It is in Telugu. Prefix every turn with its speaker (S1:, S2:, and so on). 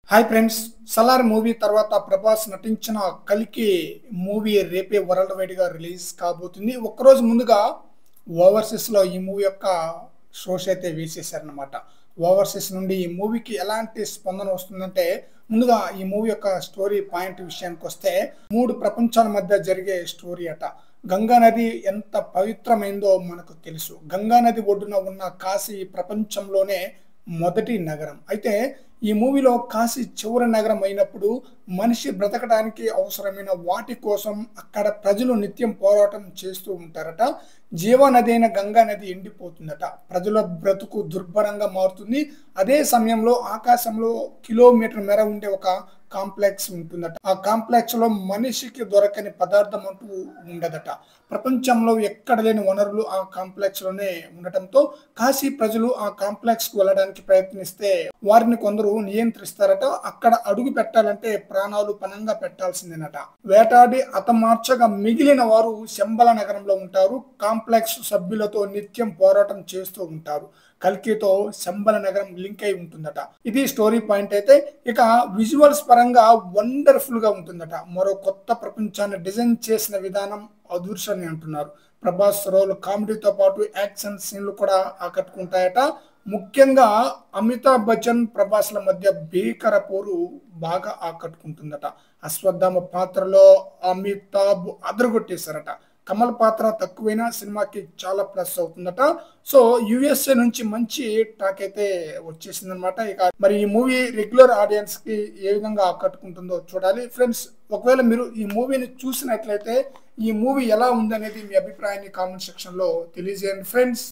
S1: హాయ్ ఫ్రెండ్స్ సలార్ మూవీ తర్వాత ప్రభాస్ నటించిన కలికి మూవీ రేపే వరల్డ్ వైడ్ గా రిలీజ్ కాబోతుంది ఒక్కరోజు ముందుగా ఓవర్సీస్ లో ఈ మూవీ యొక్క షోస్ అయితే వేసేసారనమాట ఓవర్సీస్ నుండి ఈ మూవీకి ఎలాంటి స్పందన వస్తుందంటే ముందుగా ఈ మూవీ యొక్క స్టోరీ పాయింట్ విషయానికి వస్తే మూడు ప్రపంచాల మధ్య జరిగే స్టోరీ అట గంగా నది ఎంత పవిత్రమైందో మనకు తెలుసు గంగా నది ఒడ్డున ఉన్న కాశీ ప్రపంచంలోనే మొదటి నగరం అయితే ఈ మూవీలో కాశీ చివరి నగరం అయినప్పుడు మనిషి బ్రతకడానికి అవసరమైన వాటి కోసం అక్కడ ప్రజలు నిత్యం పోరాటం చేస్తూ ఉంటారట జీవనది అయిన గంగా నది ఎండిపోతుందట ప్రజల బ్రతుకు దుర్భరంగా మారుతుంది అదే సమయంలో ఆకాశంలో కిలోమీటర్ మేర ఉండే ఒక కాంప్లెక్స్ ఉంటుందట ఆ కాంప్లెక్స్ లో మనిషికి దొరకని పదార్థం అంటూ ఉండదట ప్రపంచంలో ఎక్కడ లేని వనరులు ఆ కాంప్లెక్స్ లోనే ఉండటంతో కాశీ ప్రజలు ఆ కాంప్లెక్స్ కు వెళ్ళడానికి ప్రయత్నిస్తే వారిని కొందరు నియంత్రిస్తారట అక్కడ అడుగు పెట్టాలంటే ప్రాణాలు పనంగా పెట్టాల్సిందేనట వేటాడి అతమార్చగా మిగిలిన వారు శంబల నగరంలో ఉంటారు కాంప్లెక్స్ సభ్యులతో నిత్యం పోరాటం చేస్తూ ఉంటారు కల్కితో శంబల నగరం లింక్ అయి ఉంటుందట ఇది స్టోరీ పాయింట్ అయితే ఇక విజువల్స్ పరంగా వండర్ఫుల్ గా ఉంటుందట మరో కొత్త ప్రపంచాన్ని డిజైన్ చేసిన విధానం అదృశ్యాన్ని అంటున్నారు ప్రభాస్ రోల్ కామెడీతో పాటు యాక్షన్ సీన్లు కూడా ఆకట్టుకుంటాయట ముఖ్యంగా అమితాబ్ బచ్చన్ ప్రభాస్ల మధ్య భీకర పోరు బాగా ఆకట్టుకుంటుందట అశ్వత్థామ పాత్రలో అమితాబ్ అదరగొట్టేశారట కమల్ పాత్ర తక్కువైనా సినిమాకి చాలా ప్లస్ అవుతుందట సో యుఎస్ఏ నుంచి మంచి టాక్ అయితే వచ్చేసిందనమాట ఇక మరి ఈ మూవీ రెగ్యులర్ ఆడియన్స్ కి ఏ విధంగా ఆకట్టుకుంటుందో చూడాలి ఫ్రెండ్స్ ఒకవేళ మీరు ఈ మూవీని చూసినట్లయితే ఈ మూవీ ఎలా ఉందనేది మీ అభిప్రాయాన్ని కామెంట్ సెక్షన్ లో తెలియజేయండి ఫ్రెండ్స్